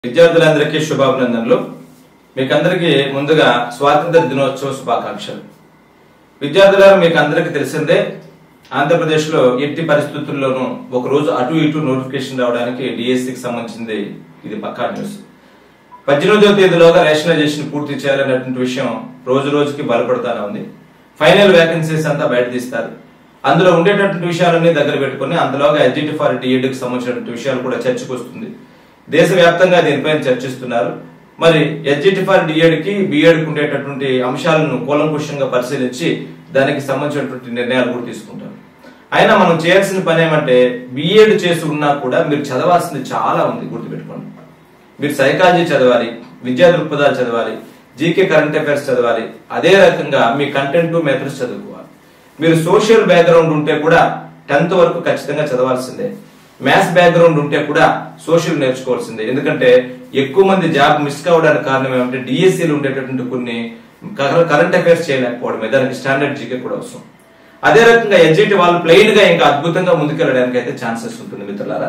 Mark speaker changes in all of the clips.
Speaker 1: విద్యార్థులందరికీ శుభాభినందనలు మీకందరికీ ముందుగా స్వాతంత్ర దినోత్సవ శుభాకాంక్షలు విద్యార్థులారు మీకు అందరికీ తెలిసిందే ఆంధ్రప్రదేశ్ లో ఎట్టి పరిస్థితుల్లోనూ ఒక రోజు అటు ఇటు నోటిఫికేషన్ రావడానికి డిఎస్సికి సంబంధించింది ఇది పక్కా న్యూస్ పద్దెనిమిదవ తేదీలోగా రేషనలైజేషన్ పూర్తి చేయాలనేటువంటి విషయం రోజు రోజుకి బలపడతానే ఉంది ఫైనల్ వేకెన్సీస్ అంతా బయట తీస్తారు అందులో ఉండేటటువంటి విషయాలన్నీ దగ్గర పెట్టుకుని అందులోగా ఎడ్జిటి ఫర్ డిఎడ్ కి సంబంధించినటువంటి విషయాలు కూడా చర్చకు వస్తుంది దేశవ్యాప్తంగా దీనిపైన చర్చిస్తున్నారు మరి ఎడ్జిటి ఫర్ డిఎడ్ కి బిఎడ్ కి ఉండేటటువంటి అంశాలను కూలంకుషంగా పరిశీలించి దానికి సంబంధించినటువంటి నిర్ణయాలు కూడా తీసుకుంటారు అయినా మనం చేయాల్సిన పని ఏమంటే బిఎడ్ చేసి ఉన్నా కూడా మీరు చదవాల్సింది చాలా ఉంది గుర్తుపెట్టుకోండి మీరు సైకాలజీ చదవాలి విద్యా దృక్పథాలు చదవాలి జీకే కరెంట్ అఫైర్స్ చదవాలి అదే రకంగా మీ కంటెంట్ మెథడ్స్ చదువుకోవాలి మీరు సోషల్ బ్యాక్గ్రౌండ్ ఉంటే కూడా టెన్త్ వరకు ఖచ్చితంగా చదవాల్సిందే మ్యాథ్స్ బ్యాక్గ్రౌండ్ ఉంటే కూడా సోషల్ నేర్చుకోవాల్సిందే ఎందుకంటే ఎక్కువ మంది జాబ్ మిస్ కావడానికి కారణం ఏమంటే డిఎస్సీలు ఉండేటటువంటి కొన్ని కరెంట్ అఫైర్స్ చేయలేకపోవడమే దానికి స్టాండర్డ్ జీకే కూడా అవసరం అదే రకంగా ఎడ్జిటి వాళ్ళు ప్లెయిన్ గా ఇంకా అద్భుతంగా ముందుకెళ్ళడానికి అయితే ఛాన్సెస్ ఉంటుంది మిత్రులారా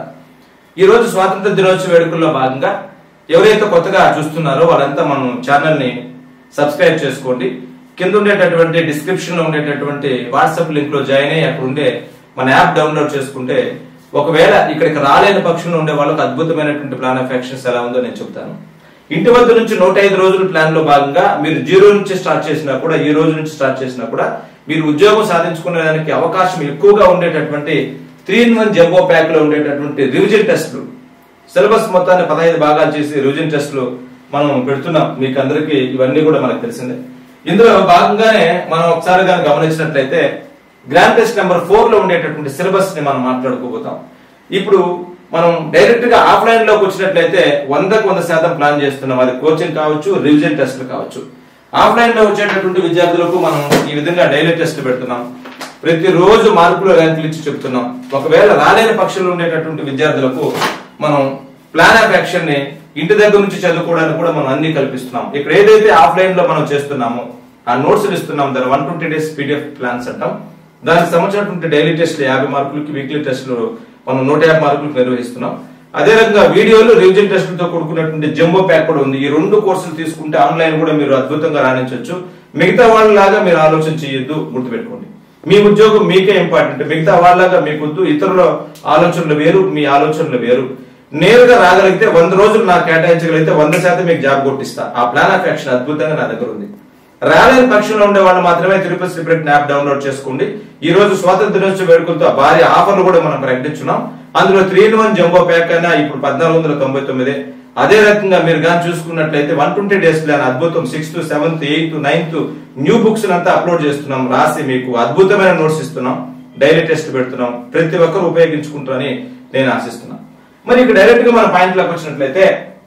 Speaker 1: ఈ రోజు స్వాతంత్ర దినోత్సవ వేడుకల్లో భాగంగా ఎవరైతే కొత్తగా చూస్తున్నారో వాళ్ళంతా మనం ఛానల్ ని సబ్స్క్రైబ్ చేసుకోండి కింద ఉండేటటువంటి డిస్క్రిప్షన్ లో ఉండేటటువంటి వాట్సాప్ లింక్ లో జాయిన్ అయ్యి అక్కడ ఉండే మన యాప్ డౌన్లోడ్ చేసుకుంటే ఒకవేళ ఇక్కడికి రాలేని పక్షంలో ఉండే వాళ్ళకి అద్భుతమైనటువంటి ప్లాన్ ఆఫ్ యాక్షన్స్ ఎలా ఉందో నేను చెప్తాను ఇంటి వద్ద నుంచి నూట ఐదు రోజుల ప్లాన్ లో భాగంగా మీరు జీరో నుంచి స్టార్ట్ చేసినా కూడా ఈ రోజు నుంచి స్టార్ట్ చేసినా కూడా మీరు ఉద్యోగం సాధించుకునేదానికి అవకాశం ఎక్కువగా ఉండేటటువంటి three in one jumbo pack లో ఉండేటటువంటి రివిజన్ టెస్టులు సిలబస్ మొత్తాన్ని పదహైదు భాగాలు చేసి రివిజన్ టెస్టులు మనం పెడుతున్నాం మీకు అందరికీ ఇవన్నీ కూడా మనకు తెలిసిందే ఇందులో భాగంగానే మనం ఒకసారి కానీ గమనించినట్లయితే గ్రాండ్ టెస్ట్ నెంబర్ ఫోర్ లో ఉండేటటువంటి సిలబస్ ని మనం మాట్లాడుకోబోతాం ఇప్పుడు మనం డైరెక్ట్ గా ఆఫ్లైన్ లోకి వచ్చినట్లయితే వందకు వంద శాతం ప్లాన్ చేస్తున్నాం అది కోచింగ్ కావచ్చు రివిజన్ టెస్ట్లు కావచ్చు ఆఫ్లైన్ లో వచ్చేటటువంటి విద్యార్థులకు మనం ఈ విధంగా డైలీ టెస్ట్ పెడుతున్నాం ప్రతిరోజు మార్కులు ర్యాంకులు ఇచ్చి చెప్తున్నాం ఒకవేళ రాలేని పక్షంలో ఉండేటటువంటి విద్యార్థులకు మనం ప్లాన్ ఆఫ్ యాక్షన్ ని ఇంటి దగ్గర నుంచి చదువుకోవడానికి కూడా మనం అన్ని కల్పిస్తున్నాం ఇక్కడ ఏదైతే ఆఫ్లైన్ లో మనం చేస్తున్నామో ఆ నోట్స్ ఇస్తున్నాం దాని one twenty days PDF plans అంటాం దానికి సంబంధించినటువంటి డైలీ టెస్ట్లు యాభై మార్కులకి వీక్లీ టెస్ట్లు మనం నూట యాభై మార్కులకు నిర్వహిస్తున్నాం అదే రకంగా వీడియోలు రివిజన్ టెస్టులతో కూడుకున్నటువంటి జంబో ప్యాక్ కూడా ఉంది ఈ రెండు కోర్సులు తీసుకుంటే ఆన్లైన్ కూడా మీరు అద్భుతంగా రాణించవచ్చు మిగతా వాళ్ళలాగా మీరు ఆలోచన చేయొద్దు గుర్తుపెట్టుకోండి మీ ఉద్యోగం మీకే ఇంపార్టెంట్ మిగతా వాళ్ళలాగా మీకొద్దు ఇతరుల ఆలోచనలు వేరు మీ ఆలోచనలు వేరు నేరుగా రాగలిగితే వంద రోజులు నాకు కేటాయించగలిగితే వంద శాతం మీకు జాబ్ కొట్టిస్తా ఆ ప్లాన్ ఆఫ్ యాక్షన్ అద్భుతంగా నా దగ్గర ఉంది రాలేని పక్షంలో ఉండే వాళ్ళు మాత్రమే తిరుపతి సీక్రెట్ యాప్ డౌన్లోడ్ చేసుకోండి ఈ రోజు స్వాతంత్ర దినోత్సవ వేడుకలతో భారీ ఆఫర్లు కూడా మనం ప్రకటించున్నాం అందులో three in one jumbo pack అయినా ఇప్పుడు పద్నాలుగు వందల తొంభై తొమ్మిది అదే రకంగా మీరు కానీ చూసుకున్నట్లయితే వన్ ట్వంటీ డేస్ ప్లాన్ అద్భుతం sixth seventh eighth ninth new books అంతా అప్లోడ్ చేస్తున్నాం రాసి మీకు అద్భుతమైన నోట్స్ ఇస్తున్నాం డైలీ టెస్ట్ పెడుతున్నాం ప్రతి ఒక్కరు ఉపయోగించుకుంటారని నేను ఆశిస్తున్నాను మరి ఇక్కడ డైరెక్ట్ గా మన పాయింట్ లోకి వచ్చినట్లయితే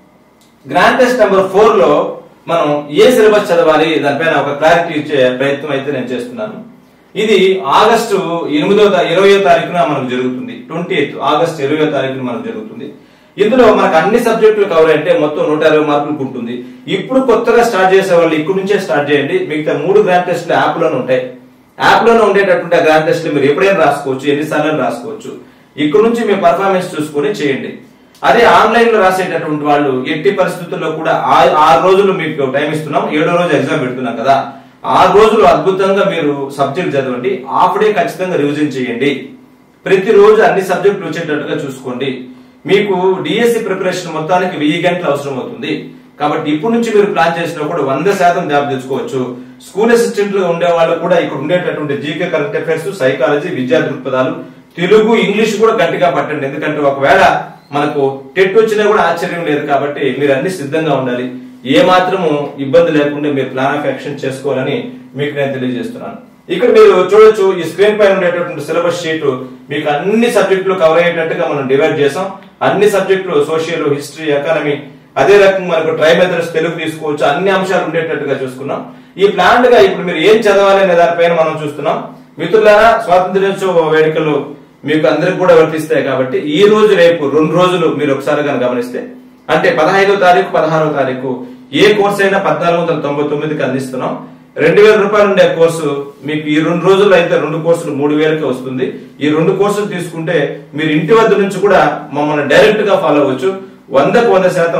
Speaker 1: గ్రాండ్ టెస్ట్ నెంబర్ ఫోర్ లో మనం ఏ సిలబస్ చదవాలి దానిపైన ఒక క్లారిటీ ఇచ్చే ప్రయత్నం అయితే నేను చేస్తున్నాను ఇది ఆగస్టు ఎనిమిదో తా- ఇరవయో తారీఖున మనకు జరుగుతుంది ట్వంటీ ఎయిత్ ఆగస్ట్ ఇరవయో తారీఖున మనకు జరుగుతుంది ఇందులో మనకు అన్ని సబ్జెక్టులు కవర్ అంటే మొత్తం నూట ఇరవై మార్కులకు ఉంటుంది ఇప్పుడు కొత్తగా స్టార్ట్ చేసే వాళ్ళు ఇక్కడ నుంచే స్టార్ట్ చేయండి మిగతా మూడు గ్రాండ్ టెస్ట్లు యాప్ లోనే ఉంటాయి యాప్ లోనే ఉండేటటువంటి ఆ గ్రాండ్ టెస్ట్లు మీరు ఎప్పుడైనా రాసుకోవచ్చు ఎన్నిసార్లు రాసుకోవచ్చు ఇక్కడ నుంచి మీ పర్ఫార్మెన్స్ చూసుకొని చేయండి అదే ఆన్లైన్ లో రాసేటటువంటి వాళ్ళు ఎట్టి పరిస్థితుల్లో కూడా ఆ- ఆరు రోజులు మీకు టైం ఇస్తున్నాం ఏడో రోజు ఎగ్జామ్ పెడుతున్నాం కదా ఆరు రోజులు అద్భుతంగా మీరు సబ్జెక్ట్ చదవండి హాఫ్ డే ఖచ్చితంగా రివిజన్ చేయండి ప్రతిరోజు అన్ని సబ్జెక్టులు వచ్చేటట్టుగా చూసుకోండి మీకు డిఎస్సి ప్రిపరేషన్ మొత్తానికి వెయ్యి గంటలు అవసరం అవుతుంది కాబట్టి ఇప్పటి నుంచి మీరు ప్లాన్ చేసినా కూడా వంద శాతం జాబ్ తెచ్చుకోవచ్చు స్కూల్ అసిస్టెంట్ గా ఉండే వాళ్ళు కూడా ఇక్కడ ఉండేటటువంటి జీకే కరెంట్ అఫైర్స్ సైకాలజీ విద్యా దృక్పథాలు తెలుగు ఇంగ్లీష్ కూడా గట్టిగా పట్టండి ఎందుకంటే ఒకవేళ మనకు టెట్ వచ్చినా కూడా ఆశ్చర్యం లేదు కాబట్టి మీరు అన్ని సిద్ధంగా ఉండాలి ఏ మాత్రము ఇబ్బంది లేకుండా మీరు ప్లాన్ ఆఫ్ యాక్షన్ చేసుకోవాలని మీకు నేను తెలియజేస్తున్నాను ఇక్కడ మీరు చూడొచ్చు ఈ స్క్రీన్ పైన ఉండేటటువంటి సిలబస్ షీట్ మీకు అన్ని సబ్జెక్టులు కవర్ అయ్యేటట్టుగా మనం డివైడ్ చేసాం అన్ని సబ్జెక్టులు సోషల్ హిస్టరీ ఎకానమీ అదే రకంగా మనకు ట్రై మెథడ్స్ తెలుగు తీసుకోవచ్చు అన్ని అంశాలు ఉండేటట్టుగా చూసుకున్నాం ఈ ప్లాన్ గా ఇప్పుడు మీరు ఏం చదవాలి అనే దానిపైన మనం చూస్తున్నాం మిత్రులారా స్వాతంత్ర దినోత్సవ వేడుకలు మీకు అందరికి కూడా వర్తిస్తాయి కాబట్టి ఈ రోజు రేపు రెండు రోజులు మీరు ఒకసారి కనుక గమనిస్తే అంటే పదహైదో తారీఖు పదహారో తారీఖు ఏ కోర్స్ అయినా పద్నాలుగు వందల తొంభై తొమ్మిదికి అందిస్తున్నాం రెండు వేల రూపాయలు ఉండే కోర్సు మీకు ఈ రెండు రోజుల్లో అయితే రెండు కోర్సులు మూడు వేలకే వస్తుంది ఈ రెండు కోర్సులు తీసుకుంటే మీరు ఇంటి వద్ద నుంచి కూడా మమ్మల్ని డైరెక్ట్ గా ఫాలో అవ్వచ్చు వందకు వంద శాతం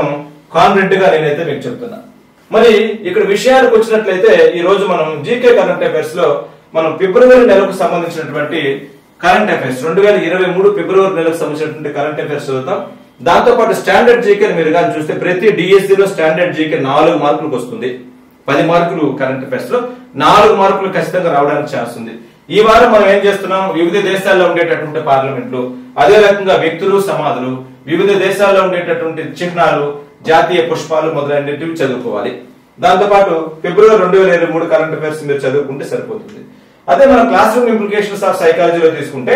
Speaker 1: కాన్ఫిడెంట్ గా నేనైతే మీకు చెప్తున్నా మరి ఇక్కడ విషయానికి వచ్చినట్లయితే ఈ రోజు మనం జీకే కరెంట్ అఫైర్స్ లో మనం ఫిబ్రవరి నెలకు సంబంధించినటువంటి కరెంట్ అఫైర్స్ రెండు వేల ఇరవై మూడు ఫిబ్రవరి నెలకు సంబంధించినటువంటి కరెంట్ అఫైర్స్ చదువుతాం దాంతో పాటు స్టాండర్డ్ జీకే మీరు కానీ చూస్తే ప్రతి డిఎస్సి లో స్టాండర్డ్ జీకే నాలుగు మార్కులకు వస్తుంది పది మార్కులు కరెంట్ అఫైర్స్ లో నాలుగు మార్కులు ఖచ్చితంగా రావడానికి ఛాన్స్ ఉంది ఈ వారం మనం ఏం చేస్తున్నాం వివిధ దేశాల్లో ఉండేటటువంటి పార్లమెంట్లు అదే రకంగా వ్యక్తులు సమాధులు వివిధ దేశాల్లో ఉండేటటువంటి చిహ్నాలు జాతీయ పుష్పాలు మొదలైనటివి చదువుకోవాలి దాంతో పాటు ఫిబ్రవరి రెండు వేల ఇరవై మూడు కరెంట్ అఫైర్స్ మీరు చదువుకుంటే సరిపోతుంది అదే మనం క్లాస్ రూమ్ ఇంప్లికేషన్స్ ఆఫ్ సైకాలజీలో తీసుకుంటే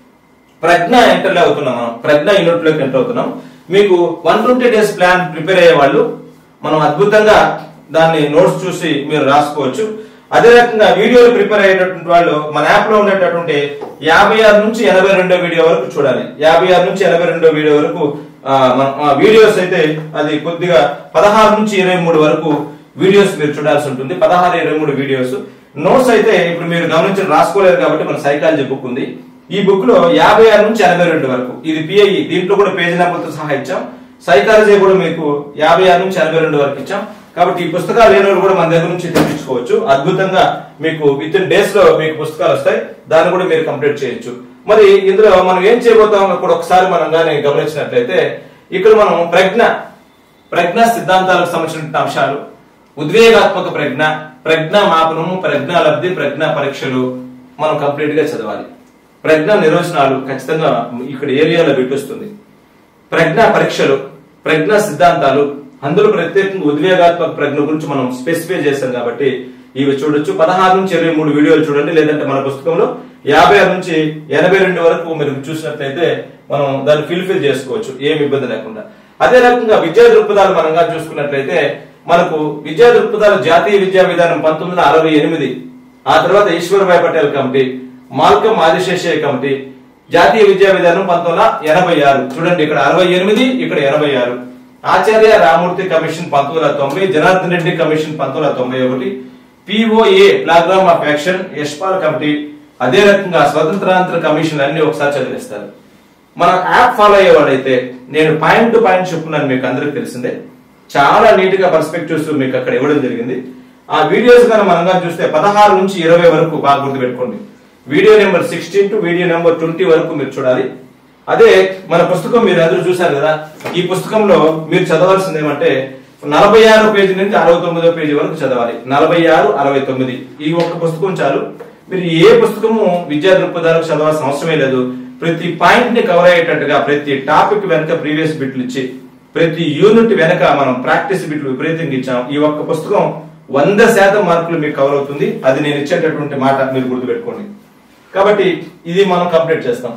Speaker 1: ప్రజ్ఞ ఎంటర్ అవుతున్నాం మనం ప్రజ్ఞ యూనిట్ లోకి ఎంటర్ అవుతున్నాం మీకు one twenty days plan prepare అయ్యే వాళ్ళు మనం అద్భుతంగా దాన్ని నోట్స్ చూసి మీరు రాసుకోవచ్చు అదే రకంగా వీడియోలు ప్రిపేర్ అయ్యేటటువంటి వాళ్ళు మన యాప్ లో ఉండేటటువంటి యాభై ఆరు నుంచి ఎనభై రెండో వీడియో వరకు చూడాలి యాభై ఆరు నుంచి ఎనభై రెండో వీడియో వరకు ఆ, మన- ఆ వీడియోస్ అయితే అది కొద్దిగా పదహారు నుంచి ఇరవై మూడు వరకు వీడియోస్ మీరు చూడాల్సి ఉంటుంది పదహారు ఇరవై మూడు వీడియోస్ నోట్స్ అయితే ఇప్పుడు మీరు గమనించి రాసుకోలేరు కాబట్టి మన సైకాలజీ బుక్ ఉంది ఈ బుక్ లో యాభై ఆరు నుంచి ఎనభై రెండు వరకు ఇది పిఐ దీంట్లో కూడా పేజీ నెంబర్తో సహా ఇచ్చాం సైకాలజీ కూడా మీకు యాభై ఆరు నుంచి ఎనభై రెండు వరకు ఇచ్చాం కాబట్టి ఈ పుస్తకాలు లేని వాళ్ళు కూడా మన దగ్గర నుంచి తెప్పించుకోవచ్చు అద్భుతంగా మీకు విత్ ఇన్ డేస్ లో మీకు పుస్తకాలు వస్తాయి దాన్ని కూడా మీరు కంప్లీట్ చేయొచ్చు మరి ఇందులో మనం ఏం చేయబోతాం కూడా ఒకసారి మనం కానీ గమనించినట్లయితే ఇక్కడ మనం ప్రజ్ఞ ప్రజ్ఞ సిద్ధాంతాలకు సంబంధించిన అంశాలు ఉద్వేగాత్మక ప్రజ్ఞ ప్రజ్ఞ మాపనము ప్రజ్ఞ లబ్ధి ప్రజ్ఞ పరీక్షలు మనం కంప్లీట్ గా చదవాలి ప్రజ్ఞ నిర్వచనాలు ఖచ్చితంగా ఇక్కడ ఏరియాలో పెట్టొస్తుంది ప్రజ్ఞ పరీక్షలు ప్రజ్ఞ సిద్ధాంతాలు అందులో ప్రత్యేకంగా ఉద్వేగాత్మక ప్రజ్ఞ గురించి మనం స్పెసిఫై చేశాం కాబట్టి ఇవి చూడొచ్చు పదహారు నుంచి ఇరవై మూడు వీడియోలు చూడండి లేదంటే మన పుస్తకంలో యాభై ఆరు నుంచి ఎనభై రెండు వరకు మీరు చూసినట్లయితే మనం దాన్ని ఫిల్ఫిల్ చేసుకోవచ్చు ఏమి ఇబ్బంది లేకుండా అదే రకంగా విద్యా దృక్పథాలు మనంగా చూసుకున్నట్లయితే మనకు విద్యా దృక్పథాలు జాతీయ విద్యా విధానం పంతొమ్మిది వందల అరవై ఎనిమిది ఆ తర్వాత Ishwarbhai Patel committee Malcolm Adiseshiah committee జాతీయ విద్యా విధానం పంతొమ్మిది వందల ఎనభై ఆరు చూడండి ఇక్కడ అరవై ఎనిమిది ఇక్కడ ఎనభై ఆరు ఆచార్య రామూర్తి కమిషన్ పంతొమ్మిది వందల తొంభై జనార్దన్ రెడ్డి కమిషన్ పంతొమ్మిది వందల తొంభై ఒకటి P O A programme of action Yashpal committee అదే రకంగా స్వతంత్రాంతర కమిషన్ అన్ని ఒకసారి చదివేస్తారు మన యాప్ ఫాలో అయ్యేవాడైతే నేను పాయింట్ టు పాయింట్ చెప్పుకున్నాను మీకు అందరికి తెలిసిందే చాలా నీట్ గా పర్స్పెక్టివ్స్ మీకు అక్కడ ఇవ్వడం జరిగింది ఆ వీడియోస్ కానీ మనంగా చూస్తే పదహారు నుంచి ఇరవై వరకు బాగా గుర్తుపెట్టుకోండి video number sixteen to video number twenty వరకు మీరు చూడాలి అదే మన పుస్తకం మీరు అందరూ చూశారు కదా ఈ పుస్తకంలో మీరు చదవాల్సింది ఏమంటే నలభై ఆరు పేజీ నుంచి అరవై తొమ్మిదో పేజీ వరకు చదవాలి నలభై ఆరు అరవై తొమ్మిది ఈ ఒక్క పుస్తకం చాలు మీరు ఏ పుస్తకము విద్యా దృక్పథాలకు చదవాల్సిన అవసరమే లేదు ప్రతి పాయింట్ ని కవర్ అయ్యేటట్టుగా ప్రతి టాపిక్ వెనక ప్రీవియస్ బిట్లు ఇచ్చి ప్రతి యూనిట్ వెనక మనం ప్రాక్టీస్ బిట్లు విపరీతంగా ఇచ్చాం ఈ ఒక్క పుస్తకం వంద శాతం మార్కులు మీకు కవర్ అవుతుంది అది నేను ఇచ్చేటటువంటి మాట మీరు గుర్తుపెట్టుకోండి కాబట్టి ఇది మనం కంప్లీట్ చేస్తాం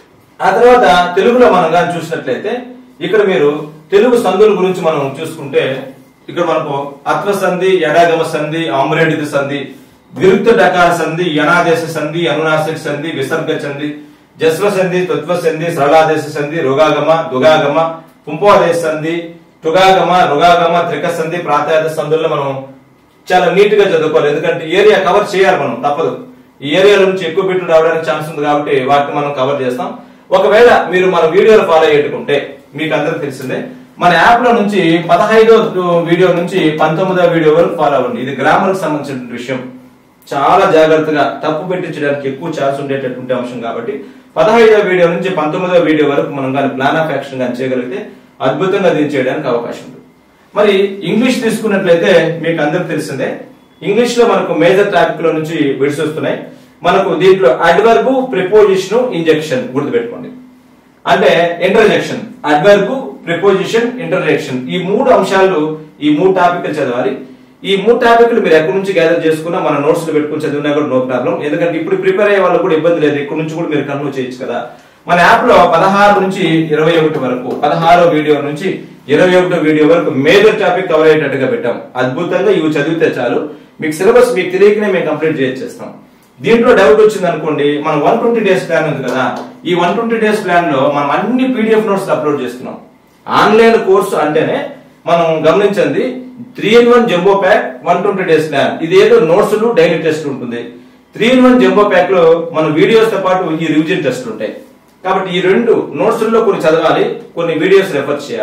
Speaker 1: ఆ తర్వాత తెలుగులో మనం కానీ చూసినట్లయితే ఇక్కడ మీరు తెలుగు సంధుల గురించి మనం చూసుకుంటే ఇక్కడ మనకు అత్వ సంధి ఎడాగమ సంధి ఆమ్రేడిత సంధి విరుక్త డకార సంధి యనాదేశ సంధి అనునాసిక సంధి విసర్గ సంధి జస్వ సంధి తత్వ సంధి సరళాదేశ సంధి రుగాగమ దుగాగమ పుంపోదేశ సంధి టుగాగమ రుగాగమ త్రిక సంధి ప్రాతాద సంధుల్లో మనం చాలా నీట్ గా చదువుకోవాలి ఎందుకంటే ఏరియా కవర్ చేయాలి మనం తప్పదు ఈ ఏరియా నుంచి ఎక్కువ బిట్లు రావడానికి ఛాన్స్ ఉంది కాబట్టి వాటిని మనం కవర్ చేస్తాం ఒకవేళ మీరు మన వీడియోలు ఫాలో అయ్యేట్టుకుంటే మీకు అందరికి తెలిసిందే మన యాప్ లో నుంచి పదహైదో వీడియో నుంచి పంతొమ్మిదో వీడియో వరకు ఫాలో అవ్వండి ఇది గ్రామర్ కి సంబంధించిన విషయం చాలా జాగ్రత్తగా తప్పు పెట్టించడానికి ఎక్కువ ఛాన్స్ ఉండేటటువంటి అంశం కాబట్టి పదహైదో వీడియో నుంచి పంతొమ్మిదో వీడియో వరకు మనం కానీ ప్లాన్ ఆఫ్ యాక్షన్ కానీ చేయగలిగితే అద్భుతంగా దీన్ని చేయడానికి అవకాశం ఉంది మరి ఇంగ్లీష్ తీసుకున్నట్లయితే మీకు అందరికి తెలిసిందే ఇంగ్లీష్ లో మనకు మేజర్ టాపిక్ లో నుంచి విడిసి వస్తున్నాయి మనకు దీంట్లో అడ్వర్బు ప్రిపోజిషన్ ఇంజెక్షన్ గుర్తుపెట్టుకోండి అంటే ఇంటర్జెక్షన్ అడ్వర్బు ప్రిపోజిషన్ ఇంటర్జెక్షన్ ఈ మూడు అంశాలు ఈ మూడు టాపిక్లు చదవాలి ఈ మూడు టాపిక్లు మీరు ఎక్కడి నుంచి గ్యాదర్ చేసుకున్నా మన నోట్స్ లో పెట్టుకుని చదివినా కూడా నో ప్రాబ్లం ఎందుకంటే ఇప్పుడు ప్రిపేర్ అయ్యే వాళ్ళకి కూడా ఇబ్బంది లేదు ఇక్కడ నుంచి కూడా మీరు కన్ను చేయొచ్చు కదా మన యాప్ లో పదహారు నుంచి ఇరవై ఒకటి వరకు పదహారో వీడియో నుంచి ఇరవై ఒకటో వీడియో వరకు మేజర్ టాపిక్ కవర్ అయ్యేటట్టుగా పెట్టాం అద్భుతంగా ఇవి చదివితే చాలు మీకు సిలబస్ మీకు తెలియకనే మేము కంప్లీట్ చేసేస్తాం దీంట్లో డౌట్ వచ్చింది అనుకోండి మనం వన్ ట్వంటీ డేస్ ప్లాన్ ఉంది కదా ఈ వన్ ట్వంటీ డేస్ ప్లాన్ లో మనం అన్ని పీడిఎఫ్ నోట్స్ అప్లోడ్ చేస్తున్నాం ఆన్లైన్ కోర్సు అంటేనే మనం గమనించండి three in one jumbo pack one twenty days plan ఇది ఏదో నోట్స్ డైలీ టెస్ట్ ఉంటుంది three in one jumbo pack లో మన వీడియోస్ తో పాటు ఈ రివిజన్ టెస్ట్ ఉంటాయి కాబట్టి ఈ రెండు నోట్స్ లో కొన్ని చదవాలి కొన్ని వీడియోస్ రెఫర్ చేయాలి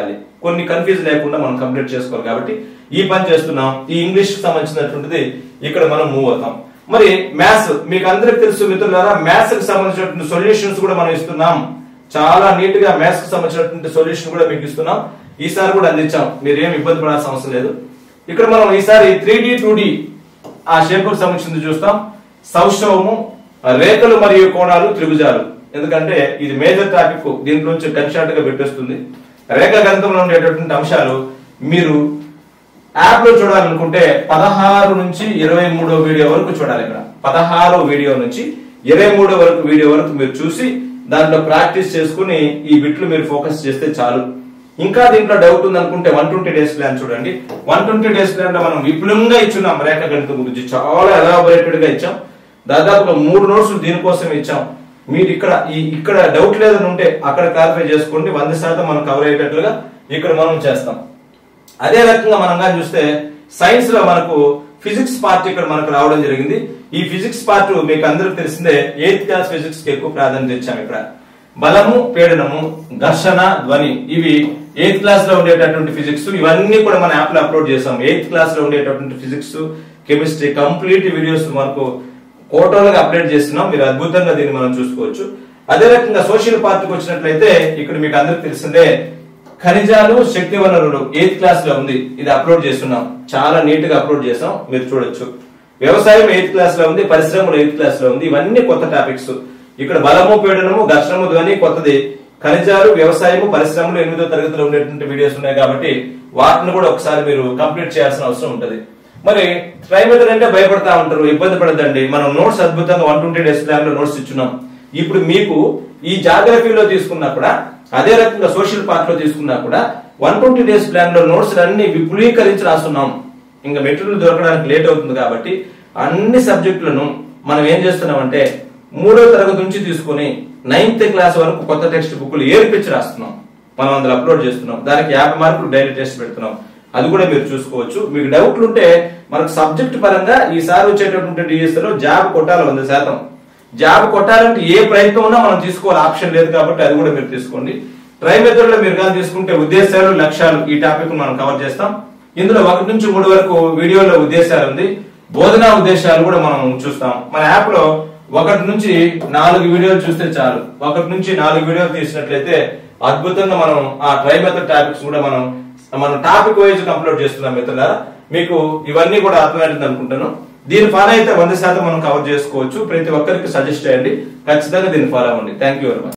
Speaker 1: కొన్ని కన్ఫ్యూజ్ లేకుండా మనం కంప్లీట్ చేసుకోవాలి కాబట్టి ఈ పని చేస్తున్నాం ఈ ఇంగ్లీష్ కి సంబంధించినటువంటిది ఇక్కడ మనం మూవ్ అవుతాం మరి మ్యాథ్స్ మీకు అందరికి తెలుసు మిత్రులారా మ్యాథ్స్ కి సంబంధించినటువంటి సొల్యూషన్స్ కూడా మనం ఇస్తున్నాం చాలా నీట్ గా మ్యాథ్స్ కి సంబంధించినటువంటి సొల్యూషన్ కూడా మీకు ఇస్తున్నాం ఈసారి కూడా అందించాం మీరు ఏం ఇబ్బంది పడాల్సిన అవసరం లేదు ఇక్కడ మనం ఈసారి త్రీ డి టూ డి ఆ షేప్ కు సంబంధించింది చూస్తాం సౌష్ఠవము రేఖలు మరియు కోణాలు త్రిభుజాలు ఎందుకంటే ఇది మేజర్ టాపిక్ దీంట్లో నుంచి కన్షార్ట్ గా పెట్టేస్తుంది రేఖ గణితంలో ఉండేటటువంటి అంశాలు మీరు యాప్ లో చూడాలనుకుంటే పదహారు నుంచి ఇరవై మూడో వీడియో వరకు చూడాలి ఇక్కడ పదహారో వీడియో నుంచి ఇరవై మూడో వరకు వీడియో వరకు మీరు చూసి దాంట్లో ప్రాక్టీస్ చేసుకుని ఈ బిట్లు మీరు ఫోకస్ చేస్తే చాలు ఇంకా దీంట్లో డౌట్ ఉంది అనుకుంటే వన్ ట్వంటీ డేస్ ప్లాన్ చూడండి వన్ ట్వంటీ డేస్ ప్లాన్ లో మనం విపులంగా ఇచ్చున్నాం రేఖ గణితం గురించి చాలా ఎలాబొరేటెడ్ గా ఇచ్చాం దాదాపుగా మూడు నోట్స్ దీనికోసం ఇచ్చాం మీరు ఇక్కడ ఈ ఇక్కడ డౌట్ లేదని ఉంటే అక్కడ క్లారిఫై చేసుకోండి వంద శాతం మనం కవర్ అయ్యేటట్లుగా ఇక్కడ మనం చేస్తాం అదే రకంగా మనం కానీ చూస్తే సైన్స్ లో మనకు ఫిజిక్స్ పార్ట్ ఇక్కడ మనకు రావడం జరిగింది ఈ ఫిజిక్స్ పార్ట్ మీకు అందరికి తెలిసిందే ఎయిత్ క్లాస్ ఫిజిక్స్ కి ఎక్కువ ప్రాధాన్యత ఇచ్చాం ఇక్కడ బలము పీడనము ఘర్షణ ధ్వని ఇవి ఎయిత్ క్లాస్ లో ఉండేటటువంటి ఫిజిక్స్ ఇవన్నీ కూడా మన యాప్ లో అప్లోడ్ చేసాం ఎయిత్ క్లాస్ లో ఉండేటటువంటి ఫిజిక్స్ కెమిస్ట్రీ కంప్లీట్ వీడియోస్ మనకు ఫోటోలుగా అప్డేట్ చేస్తున్నాం మీరు అద్భుతంగా దీన్ని మనం చూసుకోవచ్చు అదే రకంగా సోషల్ పార్టీకి వచ్చినట్లయితే ఇక్కడ మీకు అందరికి తెలిసిందే ఖనిజాలు శక్తి వనరులు ఎయిత్ క్లాస్ లో ఉంది ఇది అప్లోడ్ చేస్తున్నాం చాలా నీట్ గా అప్లోడ్ చేసాం మీరు చూడొచ్చు వ్యవసాయం ఎయిత్ క్లాస్ లో ఉంది పరిశ్రమలు ఎయిత్ క్లాస్ లో ఉంది ఇవన్నీ కొత్త టాపిక్స్ ఇక్కడ బలము పీడనము ఘర్షణము ధ్వని కొత్తది ఖనిజాలు వ్యవసాయము పరిశ్రమలు ఎనిమిదో తరగతిలో ఉండేటువంటి వీడియోస్ ఉన్నాయి కాబట్టి వాటిని కూడా ఒకసారి మీరు కంప్లీట్ చేయాల్సిన అవసరం ఉంటది మరి ట్రైమెథడ్ అంటే భయపడతా ఉంటారు ఇబ్బంది పడదండి మనం నోట్స్ అద్భుతంగా వన్ ట్వంటీ డేస్ ప్లాన్ లో నోట్స్ ఇచ్చున్నాం ఇప్పుడు మీకు ఈ జాగ్రఫీలో తీసుకున్నా కూడా అదే రకంగా సోషల్ పార్ట్ లో తీసుకున్నా కూడా వన్ ట్వంటీ డేస్ ప్లాన్ లో నోట్స్ అన్ని విపులీకరించి రాస్తున్నాం ఇంకా మెటీరియల్ దొరకడానికి లేట్ అవుతుంది కాబట్టి అన్ని సబ్జెక్టులను మనం ఏం చేస్తున్నామంటే మూడో తరగతి నుంచి తీసుకొని నైన్త్ క్లాస్ వరకు కొత్త టెక్స్ట్ బుక్లు ఏర్పించి రాస్తున్నాం మనం అందులో అప్లోడ్ చేస్తున్నాం దానికి యాభై మార్కులు డైలీ టెస్ట్ పెడుతున్నాం అది కూడా మీరు చూసుకోవచ్చు మీకు డౌట్లు ఉంటే మనకు సబ్జెక్ట్ పరంగా ఈసారి వచ్చేటటువంటి డిఎస్ లో జాబ్ కొట్టాలి వంద శాతం జాబ్ కొట్టాలంటే ఏ ప్రయత్నం ఉన్నా మనం తీసుకోవాలి ఆప్షన్ లేదు కాబట్టి అది కూడా మీరు తీసుకోండి ట్రై మెథడ్ లో మీరు కానీ తీసుకుంటే ఉద్దేశాలు లక్ష్యాలు ఈ టాపిక్ మనం కవర్ చేస్తాం ఇందులో ఒకటి నుంచి మూడు వరకు వీడియోలో ఉద్దేశాలు ఉంది బోధనా ఉద్దేశాలు కూడా మనం చూస్తాం మన యాప్ లో ఒకటి నుంచి నాలుగు వీడియోలు చూస్తే చాలు ఒకటి నుంచి నాలుగు వీడియోలు తీసినట్లయితే అద్భుతంగా మనం ఆ ట్రై మెథడ్ టాపిక్స్ కూడా మనం మనం టాపిక్ వైజ్ కంప్లీట్ చేస్తున్నాం మిత్రులారా మీకు ఇవన్నీ కూడా అర్థమైంది అనుకుంటాను దీని ఫాలో అయితే వంద శాతం మనం కవర్ చేసుకోవచ్చు ప్రతి ఒక్కరికి సజెస్ట్ చేయండి ఖచ్చితంగా దీన్ని ఫాలో అవ్వండి థ్యాంక్ యూ వెరీ మచ్